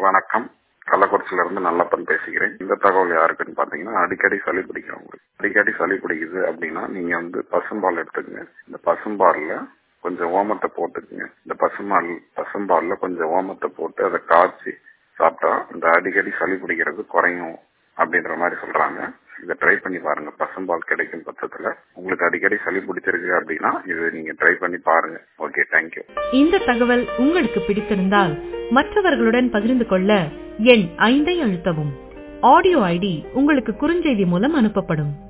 வணக்கம் கள்ளக்குறிச்சியில இருந்து நல்லப்பன் பேசுகிறேன் இந்த தகவல் யாருக்குன்னு பாத்தீங்கன்னா அடிக்கடி சளி பிடிக்கிறவங்களுக்கு அடிக்கடி சளி பிடிக்குது அப்படின்னா நீங்க வந்து பசும்பால் எடுத்துக்கங்க இந்த பசும்பால்ல கொஞ்சம் ஓமத்தை போட்டுக்குங்க இந்த பசும்பால் பசும்பால்ல கொஞ்சம் ஓமத்தை போட்டு அதை காய்ச்சி சாப்பிட்டா இந்த அடிக்கடி சளி பிடிக்கிறது குறையும் அப்படின்ற மாதிரி சொல்றாங்க இதை ட்ரை பண்ணி பாருங்க பசும்பால் கிடைக்கும் பட்சத்துல உங்களுக்கு அடிக்கடி சளி பிடிச்சிருக்கு அப்படின்னா இது நீங்க ட்ரை பண்ணி பாருங்க ஓகே தேங்க்யூ இந்த தகவல் உங்களுக்கு பிடித்திருந்தால் மற்றவர்களுடன் பகிர்ந்து கொள்ள எண் ஐந்தை அழுத்தவும் ஆடியோ ஐடி உங்களுக்கு குறுஞ்செய்தி மூலம் அனுப்பப்படும்